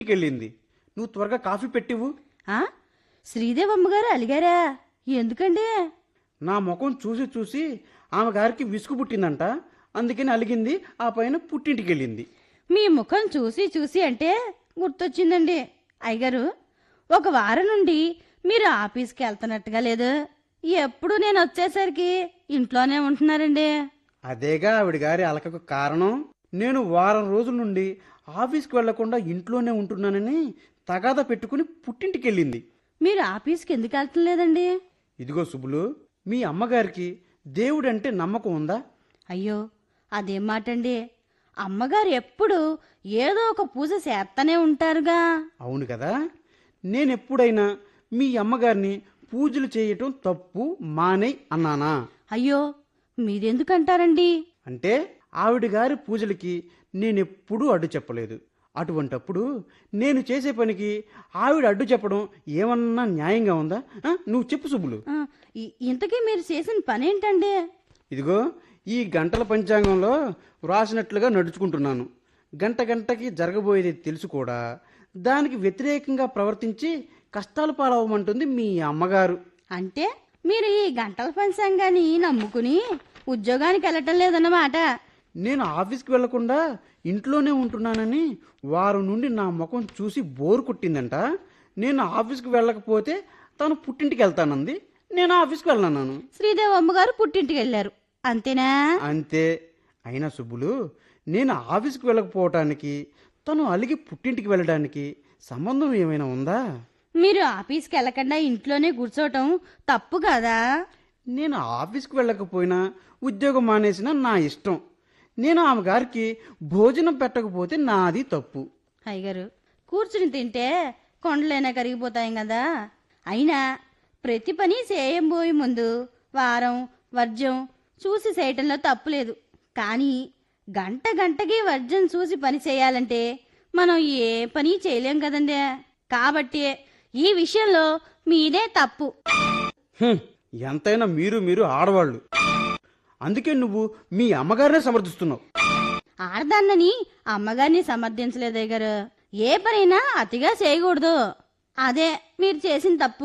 వెళ్ళింది నువ్వు త్వరగా కాఫీ పెట్టివు ఆ శ్రీదేవమ్మ గారు అలిగారా ఎందుకండి నా ముఖం చూసి చూసి ఆమె గారికి విసుగు పుట్టిందంట అందుకని అలిగింది ఆ పైన పుట్టింటికి వెళ్ళింది మీ ముఖం చూసి చూసి అంటే గుర్తొచ్చిందండి అయ్యగారు ఒక వారం నుండి మీరు ఆఫీస్కి వెళ్తున్నట్టుగా లేదు ఎప్పుడు నేను వచ్చేసరికి ఇంట్లోనే ఉంటున్నారండి అదేగా ఆవిడ గారి అలకకు కారణం నేను వారం రోజుల నుండి ఆఫీస్కి వెళ్లకుండా ఇంట్లోనే ఉంటున్నానని తగాదా పెట్టుకుని పుట్టింటికి వెళ్ళింది మీరు ఆఫీస్కి ఎందుకు వెళ్తం లేదండి ఇదిగో సుబ్బులు మీ అమ్మగారికి దేవుడంటే నమ్మకం ఉందా అయ్యో అదేం మాటండి అమ్మగారు ఎప్పుడు ఏదో ఒక పూజ చేస్తూనే ఉంటారుగా అవును కదా నేనెప్పుడైనా మీ అమ్మగారిని పూజలు చేయటం తప్పు మానేయ్ అన్నానా అయ్యో మీరెందుకంటారండి అంటే ఆవిడ గారి పూజలకి నేనెప్పుడూ అడ్డు చెప్పలేదు అటువంటప్పుడు నేను చేసే పనికి ఆవిడ అడ్డు చెప్పడం ఏమన్నా న్యాయంగా ఉందా ఆ, నువ్వు చెప్పు సుబ్బులు ఆ, ఇ- ఇంతకీ మీరు చేసిన పని ఏంటండి ఇదిగో ఈ గంటల పంచాంగంలో వ్రాసినట్లుగా నడుచుకుంటున్నాను గంట గంటకి జరగబోయేది తెలుసు కూడా దానికి వ్యతిరేకంగా ప్రవర్తించి కష్టాలు పాలవమంటుంది మీ అమ్మగారు అంటే మీరు ఈ గంటల పంచాంగాన్ని నమ్ముకుని ఉద్యోగానికి వెళ్ళటం లేదన్నమాట నేను ఆఫీస్కి వెళ్లకుండా ఇంట్లోనే ఉంటున్నానని వారం నుండి నా ముఖం చూసి బోరు కుట్టిందంట నేను ఆఫీస్కి వెళ్ళకపోతే తను పుట్టింటికి వెళ్తానంది నేను ఆఫీస్కి వెళ్ళన్నాను శ్రీదేవి అమ్మగారు పుట్టింటికి వెళ్ళారు అంతేనా అంతే అయినా సుబ్బులు నేను ఆఫీస్కి వెళ్ళకపోవటానికి తను అలిగి పుట్టింటికి వెళ్ళడానికి సంబంధం ఏమైనా ఉందా మీరు ఆఫీస్కి వెళ్ళకుండా ఇంట్లోనే కూర్చోవటం తప్పు కదా నేను ఆఫీస్కి వెళ్ళకపోయినా ఉద్యోగం మానేసిన నా ఇష్టం నేను ఆమె గారికి భోజనం పెట్టకపోతే నాది తప్పు అయ్యగారు కూర్చుని తింటే కొండలైనా కరిగిపోతాయి కదా అయినా ప్రతి పని చేయబోయే ముందు వారం వర్జం చూసి చేయటంలో తప్పులేదు కానీ గంట గంటకి వర్జం చూసి పని చేయాలంటే మనం ఏ పని చేయలేం కదండి కాబట్టి ఈ విషయంలో మీదే తప్పు హ్మ్, ఎంతైనా మీరు మీరు ఆడవాళ్ళు అందుకే నువ్వు మీ అమ్మగారినే సమర్థిస్తున్నావు ఆడదాన్నని అమ్మగారిని సమర్థించలేదు గారు ఏ పనైనా అతిగా చేయకూడదు అదే మీరు చేసిన తప్పు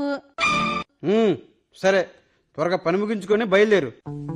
హ్మ్, సరే త్వరగా పని ముగించుకొని బయలుదేరు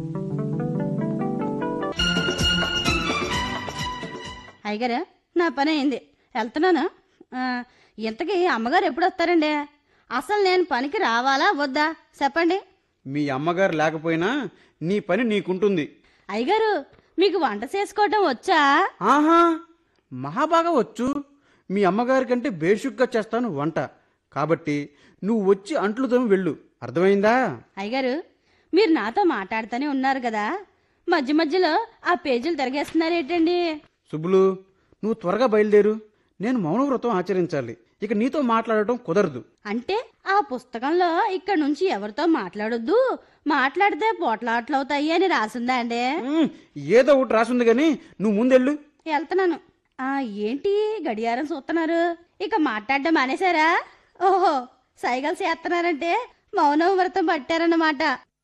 అయ్యగారు నా పని అయింది వెళ్తున్నాను ఆ, ఇంతకీ అమ్మగారు ఎప్పుడు వస్తారండి అసలు నేను పనికి రావాలా వద్దా చెప్పండి మీ అమ్మగారు లేకపోయినా నీ పని నీకుంటుంది అయ్యగారు మీకు వంట చేసుకోవటం వచ్చా ఆహా మహాబాగా వచ్చు మీ అమ్మగారి కంటే బేషుగ్గా చేస్తాను వంట కాబట్టి నువ్వు వచ్చి అంట్లు తోమి వెళ్ళు అర్థమైందా అయ్యగారు మీరు నాతో మాట్లాడుతూనే ఉన్నారు కదా మధ్య మధ్యలో ఆ పేజీలు తిరగేస్తున్నారేటండి సుబ్బులు నువ్వు త్వరగా బయలుదేరు నేను మౌనవ్రతం ఆచరించాలి ఇక నీతో మాట్లాడటం కుదరదు అంటే ఆ పుస్తకంలో ఇక్కడ నుంచి ఎవరితో మాట్లాడొద్దు మాట్లాడితే పోట్లాట్లవుతాయి అని రాసిందా అండి ఉమ్, ఏదో ఒకటి రాసుంది కానీ నువ్వు ముందెళ్ళు వెళ్తున్నాను ఆ ఏంటి గడియారం చూస్తున్నారు ఇక మాట్లాడడం మానేశారా ఓహో సైగలు చేస్తున్నారంటే మౌనం వ్రతం పట్టారన్నమాట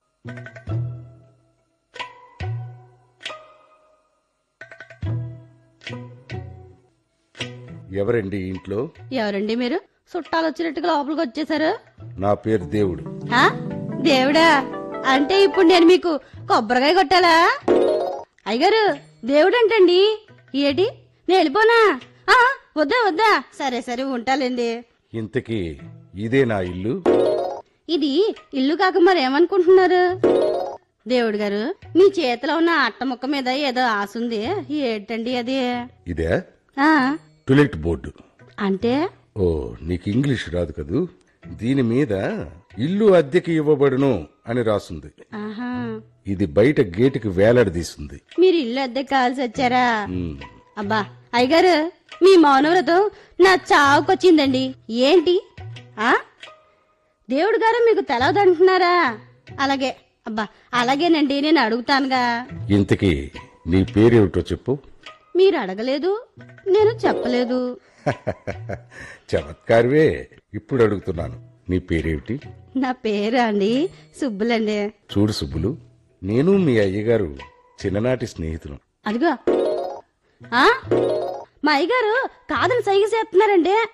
ఎవరండి ఇంట్లో ఎవరండి మీరు చుట్టాలు వచ్చినట్టుగా లోపలికి వచ్చేసారు నా పేరు దేవుడు ఆ? దేవుడా అంటే ఇప్పుడు నేను మీకు కొబ్బరికాయ కొట్టాలా అయ్యగారు దేవుడు అంటండి ఏటి నేను వెళ్ళిపోనా ఆ, వద్దా వద్దా సరే సరే ఉంటాలేండి ఇంతకీ ఇదే నా ఇల్లు ఇది ఇల్లు కాక మరి ఏమనుకుంటున్నారు దేవుడు గారు మీ చేతిలో ఉన్న అట్ట ముక్క మీద ఏదో ఆశ ఉంది ఏంటండి అది ఇదే ఆ టులెట్ బోర్డు అంటే ఓ నీకు ఇంగ్లీష్ రాదు కదూ దీని మీద ఇల్లు అద్దెకి ఇవ్వబడును అని రాసుంది ఆహా ఇది బయట గేటుకి వేలాడదీసింది మీరు ఇల్లు అద్దె కావాల్సి వచ్చారా ఉమ్, అబ్బా అయ్యగారు మీ మౌనవ్రతం నా చావుకొచ్చిందండి ఏంటి ఆ దేవుడు గారు మీకు తెలవదంటున్నారా అలాగే అబ్బా అలాగేనండి నేను అడుగుతానుగా ఇంతకీ నీ పేరేమిటో చెప్పు మీరు అడగలేదు నేను చెప్పలేదు చమత్కారవే ఇప్పుడు అడుగుతున్నాను నీ పేరేమిటి నా పేరు అండి సుబ్బులండి చూడు సుబ్బులు నేను మీ అయ్యగారు చిన్ననాటి స్నేహితులు అదిగో ఆ మా అయ్యగారు కాదని సైగ చేస్తున్నారండి